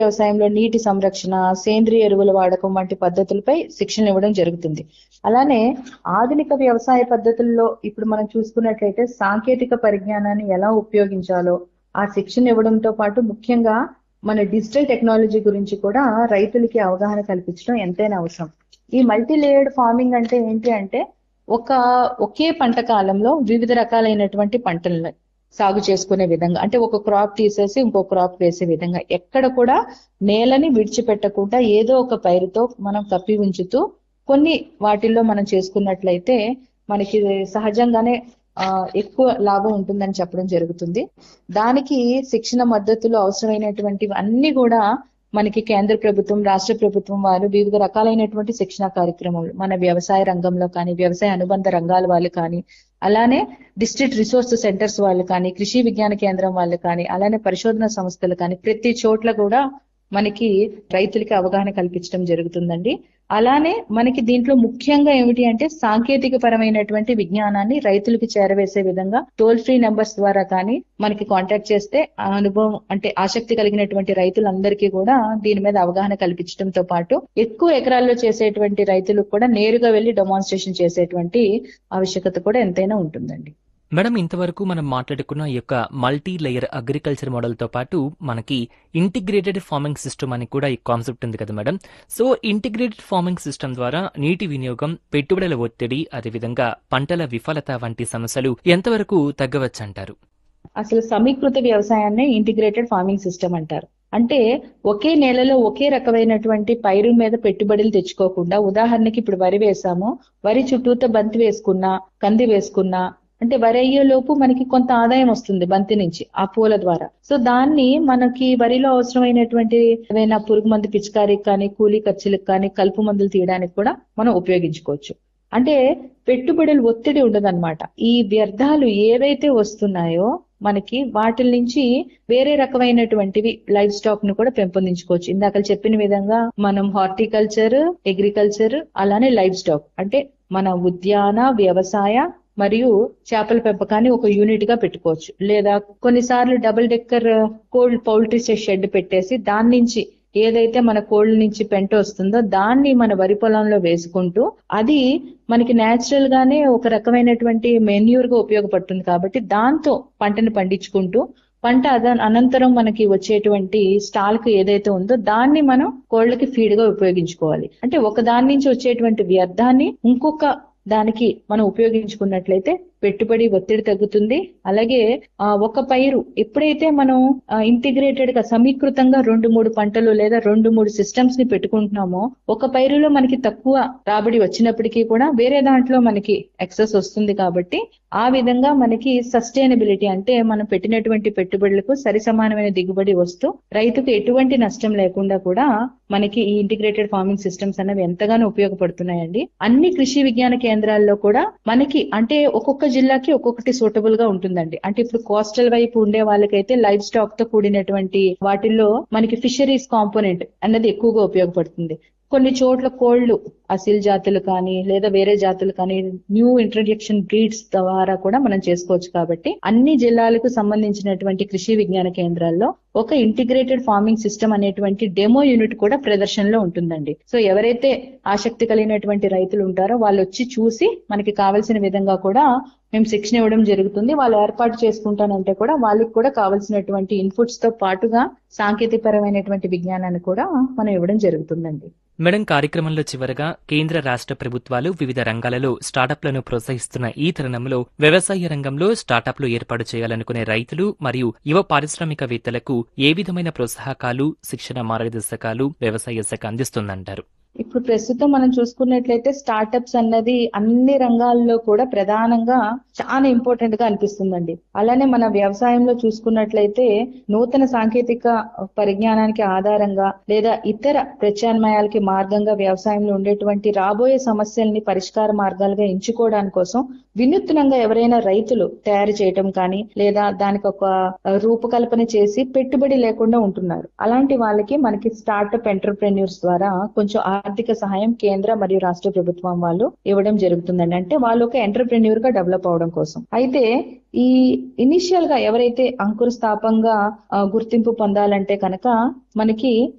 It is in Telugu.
వ్యవసాయంలో నీటి సంరక్షణ సేంద్రియ ఎరువుల వాడకం వంటి పద్ధతులపై శిక్షణ ఇవ్వడం జరుగుతుంది అలానే ఆధునిక వ్యవసాయ పద్ధతుల్లో ఇప్పుడు మనం చూసుకున్నట్లయితే సాంకేతిక పరిజ్ఞానాన్ని ఎలా ఉపయోగించాలో ఆ శిక్షణ ఇవ్వడంతో పాటు ముఖ్యంగా మన డిజిటల్ టెక్నాలజీ గురించి కూడా రైతులకి అవగాహన కల్పించడం ఎంతైనా అవసరం ఈ మల్టీ లేయర్డ్ ఫార్మింగ్ అంటే ఏంటి అంటే ఒక ఒకే పంట కాలంలో వివిధ రకాలైనటువంటి పంటలను సాగు చేసుకునే విధంగా అంటే ఒక క్రాప్ తీసేసి ఇంకో క్రాప్ వేసే విధంగా ఎక్కడ కూడా నేలని విడిచిపెట్టకుండా ఏదో ఒక పైరుతో మనం కప్పి ఉంచుతూ కొన్ని వాటిల్లో మనం చేసుకున్నట్లయితే మనకి సహజంగానే ఆ, ఎక్కువ లాభం ఉంటుందని చెప్పడం జరుగుతుంది దానికి శిక్షణ మద్దతులు అవసరమైనటువంటివి అన్ని కూడా మనకి కేంద్ర ప్రభుత్వం రాష్ట్ర ప్రభుత్వం వారు వివిధ రకాలైనటువంటి శిక్షణ కార్యక్రమాలు మన వ్యవసాయ రంగంలో కానీ వ్యవసాయ అనుబంధ రంగాల వాళ్ళు కానీ అలానే డిస్ట్రిక్ట్ రిసోర్స్ సెంటర్స్ వాళ్ళు కానీ కృషి విజ్ఞాన కేంద్రం వాళ్ళు కానీ అలానే పరిశోధన సంస్థలు కానీ ప్రతి చోట్ల కూడా మనకి రైతులకి అవగాహన కల్పించడం జరుగుతుందండి అలానే మనకి దీంట్లో ముఖ్యంగా ఏమిటి అంటే సాంకేతిక పరమైనటువంటి విజ్ఞానాన్ని రైతులకి చేరవేసే విధంగా టోల్ ఫ్రీ నెంబర్స్ ద్వారా కానీ మనకి కాంటాక్ట్ చేస్తే ఆ అనుభవం అంటే ఆసక్తి కలిగినటువంటి రైతులందరికీ కూడా దీని మీద అవగాహన కల్పించడంతో పాటు ఎక్కువ ఎకరాల్లో చేసేటువంటి రైతులకు కూడా నేరుగా వెళ్లి డెమాన్స్ట్రేషన్ చేసేటువంటి ఆవశ్యకత కూడా ఎంతైనా ఉంటుందండి మేడం ఇంతవరకు మనం మాట్లాడుకున్న ఈ యొక్క మల్టీ లేయర్ అగ్రికల్చర్ మోడల్ తో పాటు మనకి ఇంటిగ్రేటెడ్ ఫార్మింగ్ సిస్టమ్ అని కూడా ఈ కాన్సెప్ట్ ఉంది కదా madam so integrated farming system ద్వారా నీటి వినియోగం పెట్టుబడుల ఒత్తిడి అదేవిధంగా పంటల విఫలత వంటి సమస్యలు ఎంతవరకు తగ్గవచ్చంటారు అసలు సమీకృత వ్యవసాయాన్ని ఇంటిగ్రేటెడ్ ఫార్మింగ్ సిస్టమ్ అంటారు అంటే ఒకే నేలలో ఒకే రకమైనటువంటి పైరు మీద పెట్టుబడులు తెచ్చుకోకుండా ఉదాహరణకి ఇప్పుడు వరి వేసాము వరి చుట్టూతో బంతి వేసుకున్నా కంది వేసుకున్నా అంటే వరి అయ్యే లోపు మనకి కొంత ఆదాయం వస్తుంది బంతి నుంచి ఆ పూల ద్వారా సో దాన్ని మనకి వరిలో అవసరమైనటువంటి ఏదైనా పురుగు మందు పిచికారికి కానీ కూలీ ఖర్చులకు కానీ కలుపు మందులు తీయడానికి కూడా మనం ఉపయోగించుకోవచ్చు అంటే పెట్టుబడులు ఒత్తిడి ఉండదన్నమాట ఈ వ్యర్థాలు ఏవైతే వస్తున్నాయో మనకి వాటి నుంచి వేరే రకమైనటువంటివి లైఫ్ స్టాక్ ను కూడా పెంపొందించుకోవచ్చు ఇందాక చెప్పిన విధంగా మనం హార్టికల్చర్ అగ్రికల్చర్ అలానే లైఫ్ స్టాక్ అంటే మన ఉద్యాన వ్యవసాయ మరియు చేపల పెంపకాన్ని ఒక యూనిట్ గా పెట్టుకోవచ్చు లేదా కొన్నిసార్లు double decker cold poultry shed పెట్టేసి దాని నుంచి ఏదైతే మన కోళ్ళ నుంచి పెంట వస్తుందో దాన్ని మన వరి పొలంలో వేసుకుంటూ అది మనకి నేచురల్ గానే ఒక రకమైనటువంటి మెన్యూర్ గా ఉపయోగపడుతుంది కాబట్టి దాంతో పంటని పండించుకుంటూ పంట అద అనంతరం మనకి వచ్చేటువంటి స్టాల్క్ ఏదైతే ఉందో దాన్ని మనం కోళ్ళకి ఫీడ్ గా ఉపయోగించుకోవాలి అంటే ఒక దాని నుంచి వచ్చేటువంటి వ్యర్థాన్ని ఇంకొక దానికి మనం ఉపయోగించుకున్నట్లయితే పెట్టుబడి ఒత్తిడి తగ్గుతుంది అలాగే ఆ ఒక పైరు ఎప్పుడైతే మనం ఇంటిగ్రేటెడ్ గా సమీకృతంగా రెండు మూడు పంటలు లేదా రెండు మూడు సిస్టమ్స్ ని పెట్టుకుంటున్నామో ఒక పైరులో మనకి తక్కువ రాబడి వచ్చినప్పటికీ కూడా వేరే దాంట్లో మనకి ఎక్సెస్ వస్తుంది కాబట్టి ఆ విధంగా మనకి సస్టైనబిలిటీ అంటే మనం పెట్టినటువంటి పెట్టుబడులకు సరి సమానమైన దిగుబడి వస్తూ రైతుకు ఎటువంటి నష్టం లేకుండా కూడా మనకి ఈ ఇంటిగ్రేటెడ్ ఫార్మింగ్ సిస్టమ్స్ అనేవి ఎంతగానో ఉపయోగపడుతున్నాయండి అన్ని కృషి విజ్ఞాన కేంద్రాల్లో కూడా మనకి అంటే ఒక్కొక్క జిల్లాకి ఒక్కొక్కటి సూటబుల్ గా ఉంటుందండి అంటే ఇప్పుడు కోస్టల్ వైపు ఉండే వాళ్ళకైతే లైఫ్ స్టాక్ తో కూడినటువంటి వాటిల్లో మనకి ఫిషరీస్ కాంపోనెంట్ అన్నది ఎక్కువగా ఉపయోగపడుతుంది కొన్ని చోట్ల కోళ్లు అసిల్ జాతులు కానీ లేదా వేరే జాతులు కానీ న్యూ ఇంట్రడక్షన్ బ్రీడ్స్ ద్వారా కూడా మనం చేసుకోవచ్చు కాబట్టి అన్ని జిల్లాలకు సంబంధించినటువంటి కృషి విజ్ఞాన కేంద్రాల్లో ఒక ఇంటిగ్రేటెడ్ ఫార్మింగ్ సిస్టమ్ అనేటువంటి డెమో యూనిట్ కూడా ప్రదర్శనలో ఉంటుందండి సో ఎవరైతే ఆసక్తి కలిగినటువంటి రైతులు ఉంటారో వాళ్ళు వచ్చి చూసి మనకి కావలసిన విధంగా కూడా మేము శిక్షణ ఇవ్వడం జరుగుతుంది వాళ్ళు ఏర్పాటు చేసుకుంటానంటే కూడా వాళ్ళకి కూడా కావాల్సినటువంటి ఇన్పుట్స్ తో పాటుగా సాంకేతిక పరమైనటువంటి విజ్ఞానాన్ని కూడా మనం ఇవ్వడం జరుగుతుందండి మేడం కార్యక్రమంలో చివరగా కేంద్ర రాష్ట్ర ప్రభుత్వాలు వివిధ రంగాలలో స్టార్టప్లను ప్రోత్సహిస్తున్న ఈ తరుణంలో వ్యవసాయ రంగంలో స్టార్టప్లు ఏర్పాటు చేయాలనుకునే రైతులు మరియు యువ పారిశ్రామికవేత్తలకు ఏ విధమైన ప్రోత్సాహకాలు శిక్షణ మార్గదర్శకాలు వ్యవసాయ శాఖ అందిస్తుందంటారు ఇప్పుడు ప్రస్తుతం మనం చూసుకున్నట్లయితే స్టార్టప్స్ అన్నది అన్ని రంగాల్లో కూడా ప్రధానంగా చాలా ఇంపార్టెంట్ గా అనిపిస్తుందండి అలానే మన వ్యవసాయంలో చూసుకున్నట్లయితే నూతన సాంకేతిక పరిజ్ఞానానికి ఆధారంగా లేదా ఇతర ప్రత్యామ్నాయాలకి మార్గంగా వ్యవసాయంలో ఉండేటువంటి రాబోయే సమస్యల్ని పరిష్కార మార్గాలుగా ఎంచుకోవడానికి కోసం వినూత్నంగా ఎవరైనా రైతులు తయారు చేయటం కానీ లేదా దానికి ఒక రూపకల్పన చేసి పెట్టుబడి లేకుండా ఉంటున్నారు అలాంటి వాళ్ళకి మనకి స్టార్టప్ ఎంటర్ప్రెన్యూర్స్ ద్వారా కొంచెం ఆర్థిక సహాయం కేంద్ర మరియు రాష్ట్ర ప్రభుత్వం వాళ్ళు ఇవ్వడం జరుగుతుందండి అంటే వాళ్ళు ఒక ఎంటర్ప్రెన్యూర్ గా డెవలప్ అవడం కోసం అయితే ఈ ఇనిషియల్ గా ఎవరైతే అంకుర స్థాపంగా ఆ, గుర్తింపు పొందాలంటే కనుక మనకి